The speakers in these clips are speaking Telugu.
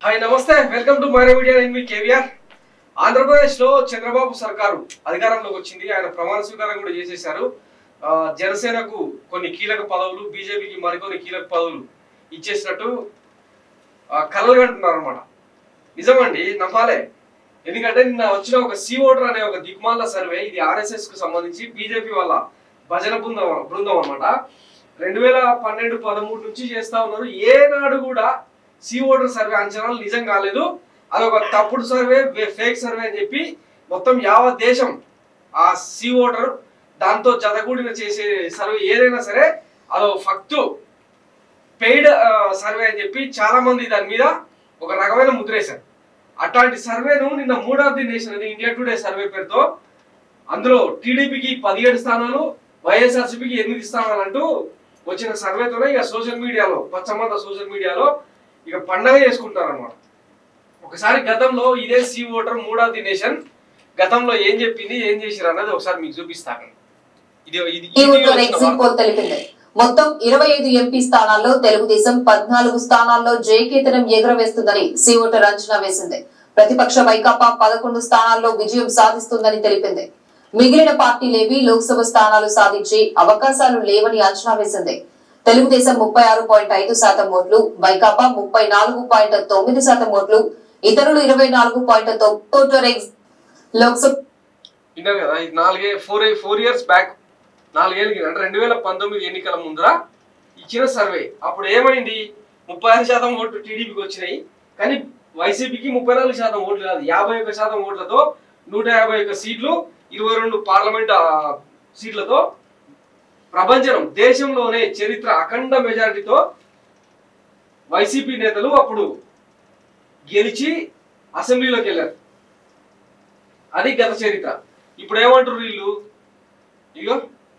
హాయ్ నమస్తే వెల్కమ్ టు మైరా మీడియా నేను మీ కేవీఆర్ ఆంధ్రప్రదేశ్ లో చంద్రబాబు సర్కారు అధికారంలోకి వచ్చింది ఆయన ప్రమాణ స్వీకారం కూడా చేసేశారు ఆ, జనసేనకు కొన్ని కీలక పదవులు బీజేపీకి మరికొన్ని కీలక పదవులు ఇచ్చేసినట్టు ఆ, కలలు కంటున్నారు అనమాట నిజమండి నమ్మాలే ఎందుకంటే నిన్న వచ్చిన ఒక సి ఓటర్ అనే ఒక దిక్మాల సర్వే ఇది ఆర్ఎస్ఎస్ కు సంబంధించి బీజేపీ వాళ్ళ భజన బృందం బృందం అనమాట రెండు వేల పన్నెండు పదమూడు నుంచి చేస్తా ఉన్నారు ఏనాడు కూడా సి ఓటర్ సర్వే అంచనాలు నిజం కాలేదు అదొక తప్పుడు సర్వే ఫేక్ సర్వే అని చెప్పి మొత్తం యావత్ దేశం ఆ సి ఓటర్ దాంతో జతగూడిన చేసే సర్వే ఏదైనా సరే అదో ఫక్తు పెయిడ్ సర్వే అని చెప్పి చాలా మంది దాని మీద ఒక రకమైన ముద్రేశారు అట్లాంటి సర్వేను నిన్న మూడ్ ఆఫ్ ది నేషన్ అని ఇండియా టుడే సర్వే పేరుతో అందులో టీడీపీకి పదిహేడు స్థానాలు వైఎస్ఆర్సీపీకి ఎనిమిది స్థానాలు అంటూ వచ్చిన సర్వేతోనే ఇక సోషల్ మీడియాలో పచ్చమంత సోషల్ మీడియాలో ఇక పండగ చేసుకుంటారు అనమాట ఒకసారి గతంలో ఇదే C Voter mood of the nation గతంలో ఏం చెప్పింది ఏం చేసిరు అన్నది ఒకసారి మీకు చూపిస్తాను ఇది ఇది ఈ ఇది ఊరిలో వచ్చిన ఎగ్జిట్ వార్త. పోల్ తెలిపింది మొత్తం ఇరవై ఐదు ఎంపీ స్థానాల్లో తెలుగుదేశం పద్నాలుగు స్థానాల్లో జయకేతనం ఎగురవేస్తుందని సి ఓటర్ అంచనా వేసింది ప్రతిపక్ష వైకాపా పదకొండు స్థానాల్లో విజయం సాధిస్తుందని తెలిపింది మిగిలిన పార్టీలేవి లోక్సభ స్థానాలు సాధించే అవకాశాలు లేవని అంచనా వేసింది తెలుగుదేశం ముప్పై ఆరు పాయింట్ ఐదు శాతం ఓట్లు వైకాపా ముప్పై నాలుగు పాయింట్ తొమ్మిది శాతం ఓట్లు ఇతరులు ఇరవై నాలుగు పాయింట్ తొమ్మిది ఓటర్ ఎగ్జ్- లోక్సభ విన్నారు కదా ఇది నాలుగే ఫోర్ ఫోర్ ఇయర్స్ బ్యాక్ నాలుగేళ్ళ కింద అంటే రెండు వేల పంతొమ్మిది ఎన్నికల ముందర ఇచ్చిన సర్వే అప్పుడు ఏమైంది ముప్పై ఆరు శాతం ఓట్లు టీడీపీకి వచ్చినాయి కానీ వైసీపీకి ముప్పై నాలుగు శాతం ఓట్లు కాదు యాభై ఒక్క శాతం ఓట్లతో నూట యాభై ఒక్క సీట్లు ఇరవై రెండు పార్లమెంట్ ఆ, సీట్లతో ప్రపంచం దేశంలోనే చరిత్ర అఖండ మెజారిటీతో వైసీపీ నేతలు అప్పుడు గెలిచి అసెంబ్లీలోకి వెళ్ళారు అది గత చరిత్ర ఇప్పుడు ఏమంటారు వీళ్ళు ఇగో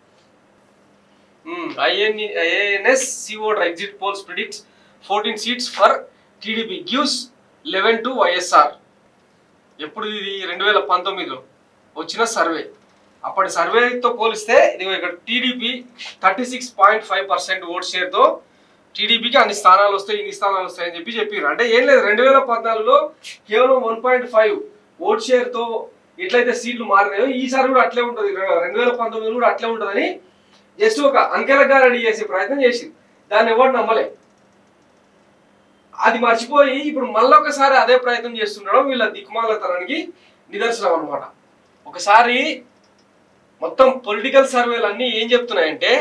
INS C Voter exit polls predicts fourteen seats for TDP gives eleven to YSR ఎప్పుడు ఇది రెండు వేల పంతొమ్మిదిలో వచ్చిన సర్వే అప్పటి సర్వేతో పోలిస్తే ఇది ఇక్కడ TDP thirty six point five percent vote షేర్తో టీడీపీకి అన్ని స్థానాలు వస్తాయి ఇన్ని స్థానాలు వస్తాయని చెప్పి చెప్పారు అంటే ఏం లేదు రెండు వేల పద్నాలుగులో కేవలం వన్ పాయింట్ ఫైవ్ ఓట్ షేర్తో ఎట్లయితే సీట్లు మారినాయో ఈసారి కూడా అట్లే ఉంటుంది రెండు వేల పంతొమ్మిది కూడా అట్లే ఉంటుందని జస్ట్ ఒక అంకెలగా రెడీ చేసే ప్రయత్నం చేసింది దాన్ని ఎవరు నమ్మలే అది మర్చిపోయి ఇప్పుడు మళ్ళొకసారి అదే ప్రయత్నం చేస్తుండడం వీళ్ళ దిక్మాలతనానికి నిదర్శనం అన్నమాట ఒకసారి మొత్తం పొలిటికల్ సర్వేలు అన్నీ ఏం చెప్తున్నాయంటే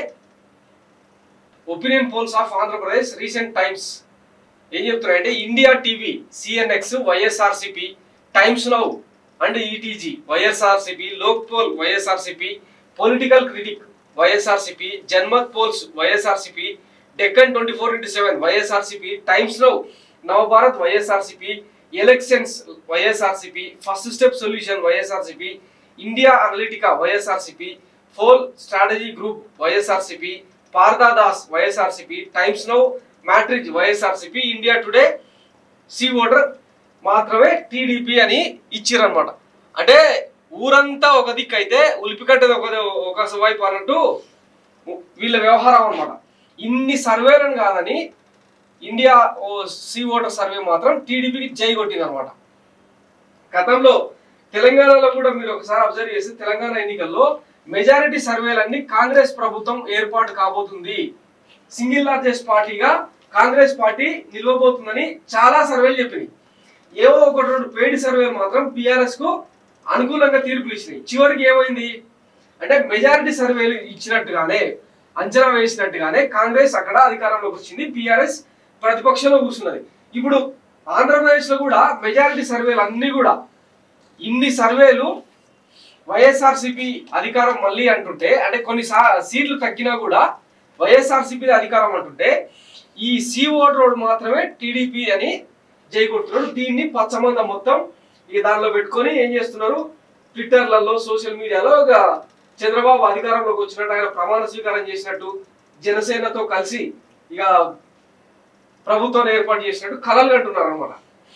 opinion polls of Andhra Pradesh recent times ఏం చెప్తున్నాయంటే India TV CNX YSRCP Times Now and ETG YSRCP Lok poll YSRCP political critic YSRCP Janmat polls YSRCP Deccan twenty four into seven YSRCP Times Now Navbharat YSRCP elections YSRCP first step solution YSRCP India analytica YSRCP poll strategy group YSRCP Partha Das YSRCP Times Now matrix YSRCP India Today C Voter మాత్రమే టీడీపీ అని ఇచ్చిరన్నమాట అంటే ఊరంతా ఒక దిక్కు అయితే ఉలిపికట్టేది ఒక ఒక వైపు అన్నట్టు వీళ్ళ వ్యవహారం అన్నమాట ఇన్ని సర్వేలను కాదని ఇండియా ఓ సి ఓటర్ సర్వే మాత్రం టీడీపీకి జై కొట్టింది అనమాట గతంలో తెలంగాణలో కూడా మీరు ఒకసారి అబ్జర్వ్ చేస్తే తెలంగాణ ఎన్నికల్లో మెజారిటీ సర్వేలన్నీ కాంగ్రెస్ ప్రభుత్వం ఏర్పాటు కాబోతుంది సింగిల్ లార్జెస్ట్ పార్టీగా కాంగ్రెస్ పార్టీ నిలవబోతుందని చాలా సర్వేలు చెప్పినాయి ఏవో ఒకటి రెండు పెయిడ్ సర్వేలు మాత్రం బీఆర్ఎస్ కు అనుకూలంగా తీర్పులు ఇచ్చినాయి చివరికి ఏమైంది అంటే మెజారిటీ సర్వేలు ఇచ్చినట్టుగానే అంచనా వేసినట్టుగానే కాంగ్రెస్ అక్కడ అధికారంలోకి వచ్చింది బీఆర్ఎస్ ప్రతిపక్షంలో కూర్చున్నది ఇప్పుడు ఆంధ్రప్రదేశ్ లో కూడా మెజారిటీ సర్వేలు అన్ని కూడా ఇన్ని సర్వేలు వైఎస్ఆర్సిపి అధికారం మళ్ళీ అంటుంటే అంటే కొన్ని సా- సీట్లు తగ్గినా కూడా వైఎస్ఆర్సిపి అధికారం అంటుంటే ఈ సి ఓటర్ మాత్రమే టీడీపీ అని జై కొడుతున్నాడు దీన్ని పచ్చమంద మొత్తం ఇక దానిలో పెట్టుకొని ఏం చేస్తున్నారు ట్విట్టర్లలో సోషల్ మీడియాలో ఒక చంద్రబాబు అధికారంలోకి వచ్చినట్టు ఆయన ప్రమాణ స్వీకారం చేసినట్టు జనసేనతో కలిసి ఇక ప్రభుత్వాన్ని ఏర్పాటు చేసినట్టు కలలు కంటున్నారు అనమాట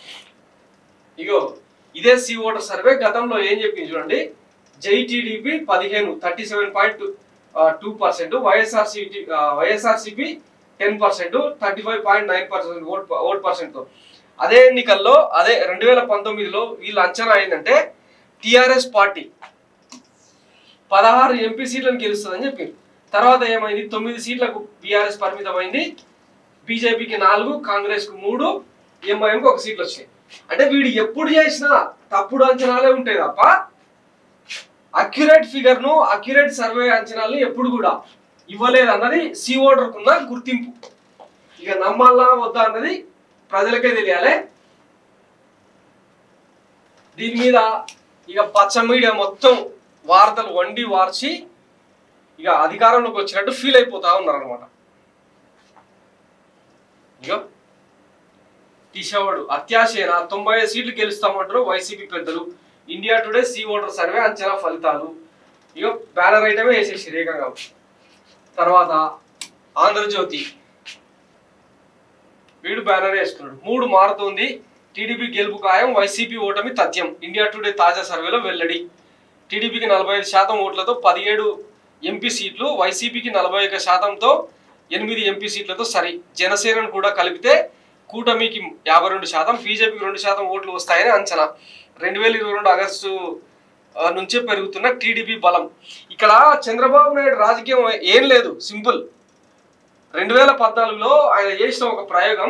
ఇగో ఇదే సి ఓటర్ సర్వే గతంలో ఏం చెప్పింది చూడండి జై టీడీపీ పదిహేను thirty seven point two percent YSRCP YSRCP ten percent thirty five point nine percent vote vote percent అదే ఎన్నికల్లో అదే రెండు వేల పంతొమ్మిదిలో వీళ్ళ అంచనా ఏంటంటే టిఆర్ఎస్ పార్టీ పదహారు ఎంపీ సీట్లను గెలుస్తుందని చెప్పింది తర్వాత ఏమైంది తొమ్మిది సీట్లకు బీఆర్ఎస్ పరిమితమైంది బీజేపీకి నాలుగు కాంగ్రెస్ కు మూడు ఎంఐఎంకి ఒక సీట్లు వచ్చినాయి అంటే వీడు ఎప్పుడు చేసినా తప్పుడు అంచనాలే ఉంటాయి తప్ప అక్యురేట్ ఫిగర్ ను అక్యురేట్ సర్వే అంచనాల్ని ఎప్పుడు కూడా ఇవ్వలేదు అన్నది సి ఓటర్కున్న గుర్తింపు ఇక నమ్మాలా వద్దా అన్నది ప్రజలకే తెలియాలి దీని మీద ఇక పచ్చ మీడియా మొత్తం వార్తలు వండి వార్చి ఇక అధికారంలోకి వచ్చినట్టు ఫీల్ అయిపోతా ఉన్నారు అనమాట ఇక తీసేవాడు అత్యాశేన తొంభై ఐదు సీట్లు గెలుస్తామంటారు వైసీపీ పెద్దలు India Today C Voter survey అంచనా ఫలితాలు ఇక బ్యానర్ ఐటమే వేసేసి ఏకంగా తర్వాత ఆంధ్రజ్యోతి వీడు బ్యానర్ వేసుకున్నాడు మూడు మారుతుంది టీడీపీ గెలుపు ఖాయం వైసీపీ ఓటమి తథ్యం ఇండియా టుడే తాజా సర్వేలో వెల్లడి టీడీపీకి నలభై ఐదు శాతం ఓట్లతో పదిహేడు ఎంపీ సీట్లు వైసీపీకి నలభై ఒక శాతంతో ఎనిమిది ఎంపీ సీట్లతో సరి జనసేనను కూడా కలిపితే కూటమికి యాభై రెండు శాతం బీజేపీకి రెండు శాతం ఓట్లు వస్తాయని అంచనా రెండు వేల ఇరవై రెండు ఆగస్టు ఆ, నుంచే పెరుగుతున్న టీడీపీ బలం ఇక్కడ చంద్రబాబు నాయుడు రాజకీయం ఏం లేదు సింపుల్ రెండు వేల పద్నాలుగులో ఆయన చేసిన ఒక ప్రయోగం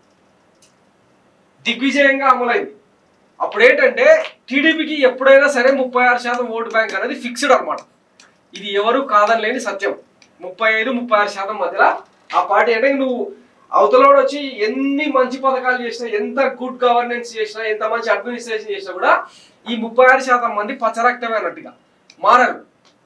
దిగ్విజయంగా అమలైంది అప్పుడు ఏంటంటే టీడీపీకి ఎప్పుడైనా సరే ముప్పై ఆరు శాతం ఓటు బ్యాంక్ అనేది ఫిక్స్డ్ అన్నమాట ఇది ఎవరు కాదనలేని సత్యం ముప్పై ఐదు ముప్పై ఆరు శాతం మధ్యలో ఆ పార్టీ అంటే నువ్వు అవతలోడు వచ్చి ఎన్ని మంచి పథకాలు చేసినా ఎంత గుడ్ గవర్నెన్స్ చేసినా ఎంత మంచి అడ్మినిస్ట్రేషన్ చేసినా కూడా ఈ ముప్పై ఆరు శాతం మంది పచ్చరక్తమే అన్నట్టుగా మారరు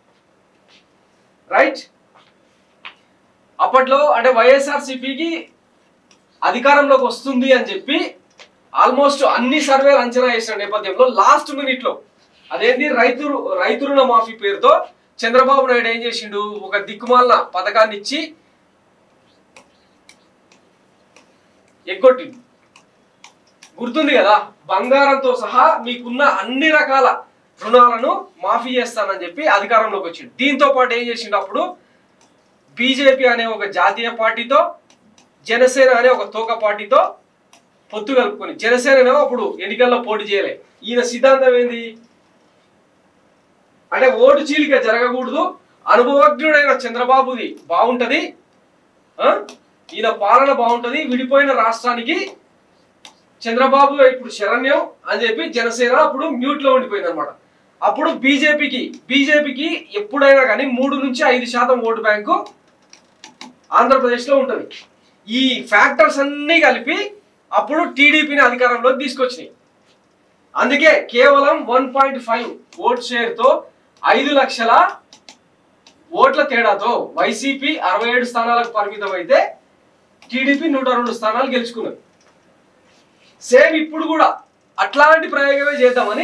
రైట్ అప్పట్లో అంటే వైఎస్ఆర్సీపీకి అధికారంలోకి వస్తుంది అని చెప్పి ఆల్మోస్ట్ అన్ని సర్వేలు అంచనా వేసిన నేపథ్యంలో లాస్ట్ మినిట్ లో అదేంటి రైతు రైతు రుణ మాఫీ పేరుతో చంద్రబాబు నాయుడు ఏం చేసిండు ఒక దిక్కుమాలిన పథకాన్ని ఇచ్చి ఎగ్గొట్టిండు గుర్తుంది కదా బంగారంతో సహా మీకున్న అన్ని రకాల రుణాలను మాఫీ చేస్తానని చెప్పి అధికారంలోకి వచ్చిండు దీంతో పాటు ఏం చేసిండు అప్పుడు బీజేపీ అనే ఒక జాతీయ పార్టీతో జనసేన అనే ఒక తోక పార్టీతో పొత్తు కలుపుకొని జనసేన అప్పుడు ఎన్నికల్లో పోటీ చేయలే ఈయన సిద్ధాంతం ఏంది అంటే ఓటు చీలిక జరగకూడదు అనుభవజ్ఞుడైన చంద్రబాబుది బాగుంటది ఆ? ఈయన పాలన బాగుంటది విడిపోయిన రాష్ట్రానికి చంద్రబాబు ఇప్పుడు శరణ్యం అని చెప్పి జనసేన అప్పుడు మ్యూట్ లో ఉండిపోయింది అనమాట అప్పుడు బీజేపీకి బీజేపీకి ఎప్పుడైనా కానీ మూడు నుంచి ఐదు శాతం ఓటు బ్యాంకు ఆంధ్రప్రదేశ్ లో ఉంటది ఈ ఫ్యాక్టర్స్ అన్ని కలిపి అప్పుడు టీడీపీని అధికారంలోకి తీసుకొచ్చినాయి అందుకే కేవలం one point five vote share తో ఐదు లక్షల ఓట్ల తేడాతో వైసీపీ అరవై ఏడు స్థానాలకు పరిమితం అయితే టీడీపీ నూట రెండు స్థానాలు గెలుచుకున్నది సేమ్ ఇప్పుడు కూడా అట్లాంటి ప్రయోగమే చేద్దామని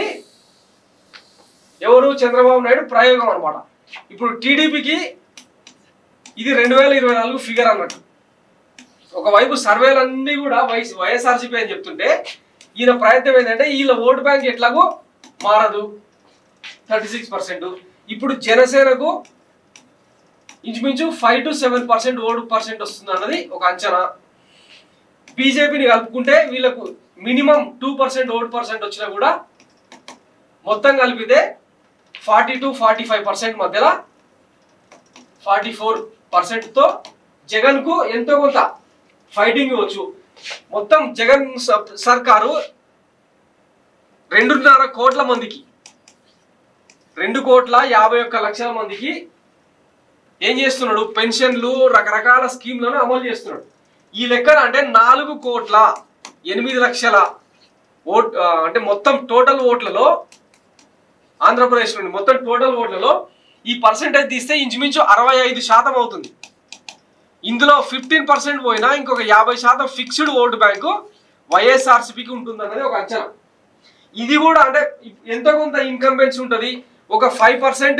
ఎవరు చంద్రబాబు నాయుడు ప్రయోగం అన్నమాట ఇప్పుడు టీడీపీకి ఇది రెండు వేల ఇరవై నాలుగు ఫిగర్ అన్నట్టు ఒకవైపు సర్వేలన్నీ కూడా వైస్ వైఎస్ఆర్సీపీ అని చెప్తుంటే ఈయన ప్రయత్నం ఏంటంటే వీళ్ళ ఓటు బ్యాంక్ ఎట్లాగో మారదు థర్టీ సిక్స్ పర్సెంట్ ఇప్పుడు జనసేనకు ఇంచుమించు five to seven percent vote percent వస్తుంది అన్నది ఒక అంచనా బీజేపీని కలుపుకుంటే వీళ్ళకు minimum two percent vote percent వచ్చినా కూడా మొత్తం కలిపితే forty to forty five percent మధ్యలో ఫార్టీ ఫోర్ పర్సెంట్తో జగన్కు ఎంతో కొంత ఫైటింగ్ ఇవ్వచ్చు మొత్తం జగన్ స- సర్కారు రెండున్నర కోట్ల మందికి రెండు కోట్ల యాభై ఒక్క లక్షల మందికి ఏం చేస్తున్నాడు పెన్షన్లు రకరకాల స్కీమ్లను అమలు చేస్తున్నాడు ఈ లెక్కన అంటే నాలుగు కోట్ల ఎనిమిది లక్షల ఓట్ ఆ, అంటే మొత్తం టోటల్ ఓట్లలో ఆంధ్రప్రదేశ్ నుండి మొత్తం టోటల్ ఓట్లలో ఈ పర్సెంటేజ్ తీస్తే ఇంచుమించు అరవై ఐదు శాతం అవుతుంది ఇందులో ఫిఫ్టీన్ పర్సెంట్ పోయినా ఇంకొక యాభై శాతం ఫిక్స్డ్ ఓటు బ్యాంకు వైఎస్ఆర్సీపీకి ఉంటుంది అన్నది ఒక అంచనా ఇది కూడా అంటే ఎంతో కొంత ఇన్కంబెన్స్ ఉంటుంది ఒక ఫైవ్ పర్సెంట్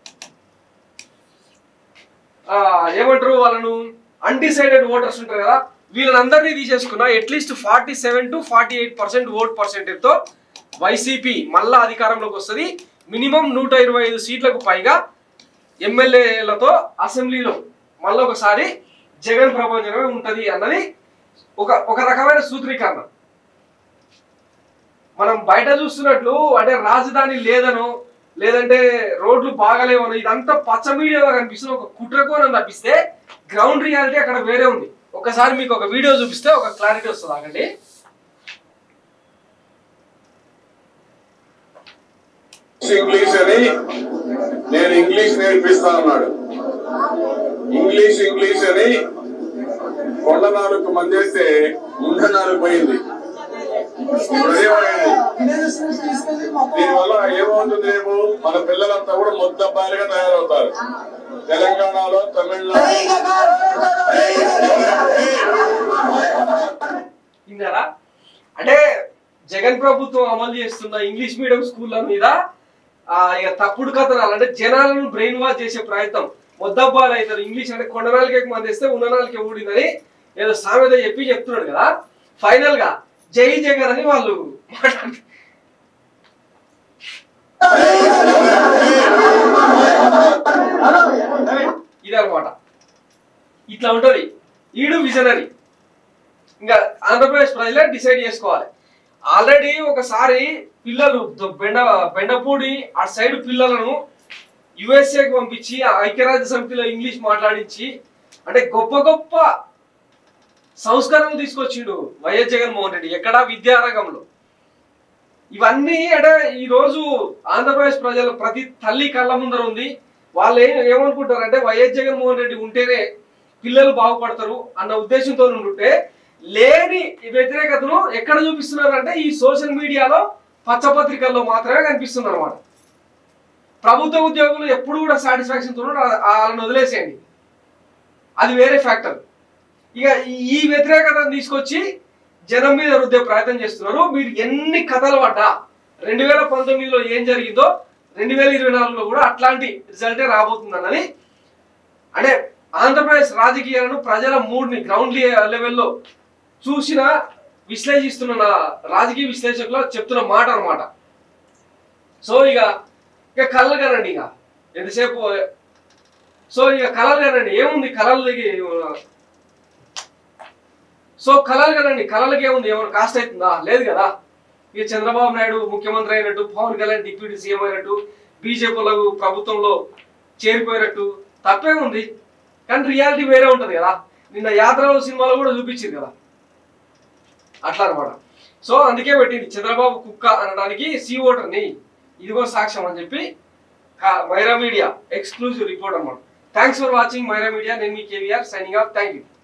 ఏమంటారు వాళ్ళను అన్డిసైడెడ్ ఓటర్స్ ఉంటారు కదా వీళ్ళందరినీ తీసేసుకున్నా at least forty seven to forty eight percent vote percentage తో వైసీపీ మళ్ళా అధికారంలోకి వస్తుంది మినిమం నూట ఇరవై ఐదు సీట్లకు పైగా ఎమ్మెల్యేలతో అసెంబ్లీలో మళ్ళీ ఒకసారి జగన్ ప్రపంచమే ఉంటది అన్నది ఒక ఒక రకమైన సూత్రీకరణ మనం బయట చూస్తున్నట్లు అంటే రాజధాని లేదనో లేదంటే రోడ్లు బాగలేవనో ఇదంతా పచ్చ మీడియాలో కనిపిస్తుంది ఒక కుట్రకోణం తప్పిస్తే గ్రౌండ్ రియాలిటీ అక్కడ వేరే ఉంది ఒకసారి మీకు ఒక వీడియో చూపిస్తే ఒక క్లారిటీ వస్తుంది ఆగండి ఇంగ్లీష్ అని నేను ఇంగ్లీష్ నేర్పిస్తా అన్నాడు ఇంగ్లీష్ ఇంగ్లీష్ అని కొండ నాలుగు మంది అయితే ముండ నాలుగు పోయింది ఇప్పుడు అదేమైంది దీనివల్ల ఏమవుతుంది రేపు మన పిల్లలంతా కూడా ముద్దబ్బాయిలుగా తయారవుతారు తెలంగాణలో తమిళనాడు విన్నారా అంటే జగన్ ప్రభుత్వం అమలు చేస్తున్న ఇంగ్లీష్ మీడియం స్కూళ్ళ మీద ఆ, ఇక తప్పుడు కథనాలు అంటే జనాలను బ్రెయిన్ వాష్ చేసే ప్రయత్నం మొద్దబ్బాలు అవుతారు ఇంగ్లీష్ అంటే కొండ నాలుగే మంది ఇస్తే ఉన్న నాలుగే ఊడిందని ఏదో సామెత చెప్పి చెప్తున్నాడు కదా ఫైనల్ గా జై జగన్ అని వాళ్ళు మాట్లాడుతున్నారు ఇదనమాట ఇట్లా ఉంటది ఈడు విజనరీ ఇంకా ఆంధ్రప్రదేశ్ ప్రజలే డిసైడ్ చేసుకోవాలి ఆల్రెడీ ఒకసారి పిల్లలు ద- బెండ బెండపూడి ఆ సైడ్ పిల్లలను యుఎస్ఏకి పంపించి ఆ ఐక్యరాజ్య సమితిలో ఇంగ్లీష్ మాట్లాడించి అంటే గొప్ప గొప్ప సంస్కరణలు తీసుకొచ్చిండు వైఎస్ జగన్మోహన్ రెడ్డి ఎక్కడ విద్యారంగంలో ఇవన్నీ అంటే ఈ రోజు ఆంధ్రప్రదేశ్ ప్రజలు ప్రతి తల్లి కళ్ళ ముందర ఉంది వాళ్ళు ఏం ఏమనుకుంటారంటే వైఎస్ జగన్మోహన్ రెడ్డి ఉంటేనే పిల్లలు బాగుపడతారు అన్న ఉద్దేశంతో ఉంటే లేని ఈ వ్యతిరేకతను ఎక్కడ చూపిస్తున్నారంటే ఈ సోషల్ మీడియాలో పచ్చపత్రికల్లో మాత్రమే కనిపిస్తుంది అనమాట ప్రభుత్వ ఉద్యోగులు ఎప్పుడు కూడా సాటిస్ఫాక్షన్ తో ఉన్నారు. ఆ- వాళ్ళని వదిలేసేయండి అది వేరే ఫ్యాక్టర్ ఇక ఈ- ఈ వ్యతిరేకతను తీసుకొచ్చి జనం మీద రుద్దే ప్రయత్నం చేస్తున్నారు మీరు ఎన్ని కథలు పడ్డా రెండు వేల పంతొమ్మిదిలో ఏం జరిగిందో రెండు వేల ఇరవై నాలుగులో కూడా అట్లాంటి రిజల్టే రాబోతుందన్నది అంటే ఆంధ్రప్రదేశ్ రాజకీయాలను ప్రజల మూడ్ని గ్రౌండ్ లెవెల్లో చూసిన విశ్లేషిస్తున్న నా రాజకీయ విశ్లేషకులు చెప్తున్న మాట అన్నమాట సో ఇక ఇక కళలు కనండి ఇక ఎంతసేపు సో ఇక కళలు కనండి ఏముంది కళలు సో కళలు కదండి కళలకి ఏముంది ఏమైనా కాస్ట్ అవుతుందా లేదు కదా ఇక చంద్రబాబు నాయుడు ముఖ్యమంత్రి అయినట్టు పవన్ కళ్యాణ్ డిప్యూటీ సీఎం అయినట్టు బీజేపీలకు ప్రభుత్వంలో చేరిపోయినట్టు తప్పే ఉంది కానీ రియాలిటీ వేరే ఉంటది కదా నిన్న యాత్రలో సినిమాలో కూడా చూపించింది కదా అట్లా అనమాట సో అందుకే పెట్టింది చంద్రబాబు కుక్క అనడానికి సీ ఓటర్ని ఇదిగో సాక్ష్యం అని చెప్పి కా- మైరా మీడియా ఎక్స్క్లూజివ్ రిపోర్ట్ అనమాట thanks for watching Myra media నేను మీ KVR signing off thank you